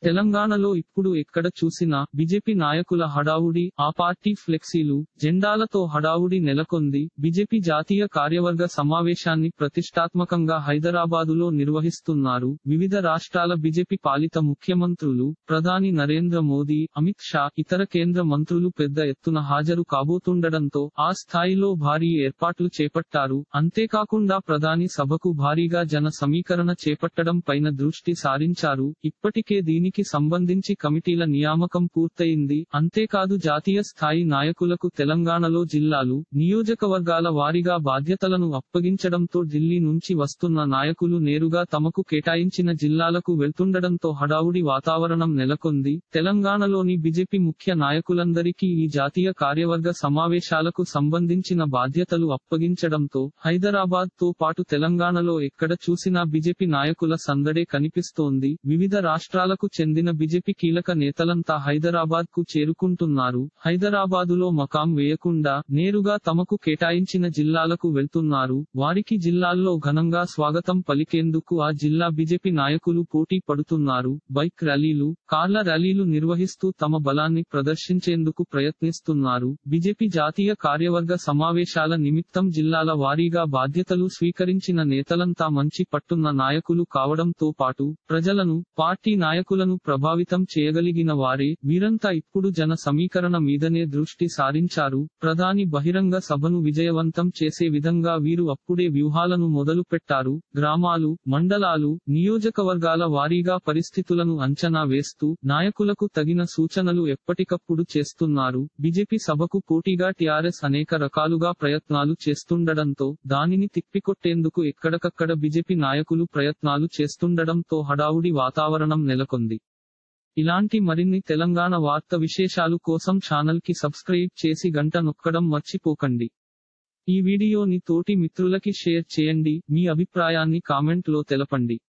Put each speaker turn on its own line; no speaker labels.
తెలంగాణలో ఇప్పుడు ఎక్కడ చూసినా బీజేపీ నాయకుల హడావుడి ఆ పార్టీ ఫ్లెక్సీలు జెండాలతో హడావుడి నెలకొంది బీజేపీ జాతీయ కార్యవర్గ సమావేశాన్ని ప్రతిష్టాత్మకంగా హైదరాబాదులో నిర్వహిస్తున్నారు వివిధ రాష్ట్రాల బీజేపీ పాలిత ముఖ్యమంత్రులు ప్రధాని నరేంద్ర మోదీ అమిత్ షా ఇతర కేంద్ర మంత్రులు పెద్ద ఎత్తున హాజరు కాబోతుండడంతో ఆ స్థాయిలో భారీ ఏర్పాట్లు చేపట్టారు అంతేకాకుండా ప్రధాని సభకు భారీగా జన సమీకరణ చేపట్టడం పైన దృష్టి సారించారు ఇప్పటికే దీనికి సంబంధించి కమిటీల నియామకం పూర్తయింది అంతేకాదు జాతీయ స్థాయి నాయకులకు తెలంగాణలో జిల్లాలు నియోజకవర్గాల వారీగా బాధ్యతలను అప్పగించడంతో ఢిల్లీ నుంచి వస్తున్న నాయకులు నేరుగా తమకు కేటాయించిన జిల్లాలకు వెళ్తుండడంతో హడావుడి వాతావరణం నెలకొంది తెలంగాణలోని బీజేపీ ముఖ్య నాయకులందరికీ ఈ జాతీయ కార్యవర్గ సమావేశాలకు సంబంధించిన బాధ్యతలు అప్పగించడంతో హైదరాబాద్ తో పాటు తెలంగాణలో ఎక్కడ చూసినా బీజేపీ నాయకుల సందడే కనిపిస్తోంది వివిధ రాష్ట్రాలకు చెందిన బీజేపీ కీలక నేతలంతా హైదరాబాద్ కు చేరుకుంటున్నారు హైదరాబాదులో మకాం వేయకుండా నేరుగా తమకు కేటాయించిన జిల్లాలకు వెళ్తున్నారు వారికి జిల్లాల్లో ఘనంగా స్వాగతం పలికేందుకు ఆ జిల్లా బీజేపీ నాయకులు పోటీ పడుతున్నారు బైక్ ర్యాలీలు కార్ల ర్యాలీలు నిర్వహిస్తూ తమ బలాన్ని ప్రదర్శించేందుకు ప్రయత్నిస్తున్నారు బీజేపీ జాతీయ కార్యవర్గ సమావేశాల నిమిత్తం జిల్లాల వారీగా బాధ్యతలు స్వీకరించిన నేతలంతా మంచి పట్టున్న నాయకులు కావడంతో పాటు ప్రజలను పార్టీ నాయకులను ప్రభావితం చేయగలిగిన వారే వీరంతా ఇప్పుడు జన సమీకరణ మీదనే దృష్టి సారించారు ప్రధాని బహిరంగ సభను విజయవంతం చేసే విధంగా వీరు అప్పుడే వ్యూహాలను మొదలు పెట్టారు గ్రామాలు మండలాలు నియోజకవర్గాల వారీగా పరిస్థితులను అంచనా వేస్తూ నాయకులకు తగిన సూచనలు ఎప్పటికప్పుడు చేస్తున్నారు బీజేపీ సభకు పోటీగా టీఆర్ఎస్ అనేక రకాలుగా ప్రయత్నాలు చేస్తుండడంతో దానిని తిప్పికొట్టేందుకు ఎక్కడికక్కడ బీజేపీ నాయకులు ప్రయత్నాలు చేస్తుండడంతో హడావుడి వాతావరణం నెలకొంది ఇలాంటి మరిన్ని తెలంగాణ వార్త విశేషాలు కోసం ఛానల్ కి సబ్స్క్రైబ్ చేసి గంట నొక్కడం మర్చిపోకండి ఈ వీడియోని తోటి మిత్రులకి షేర్ చేయండి మీ అభిప్రాయాన్ని కామెంట్ లో తెలపండి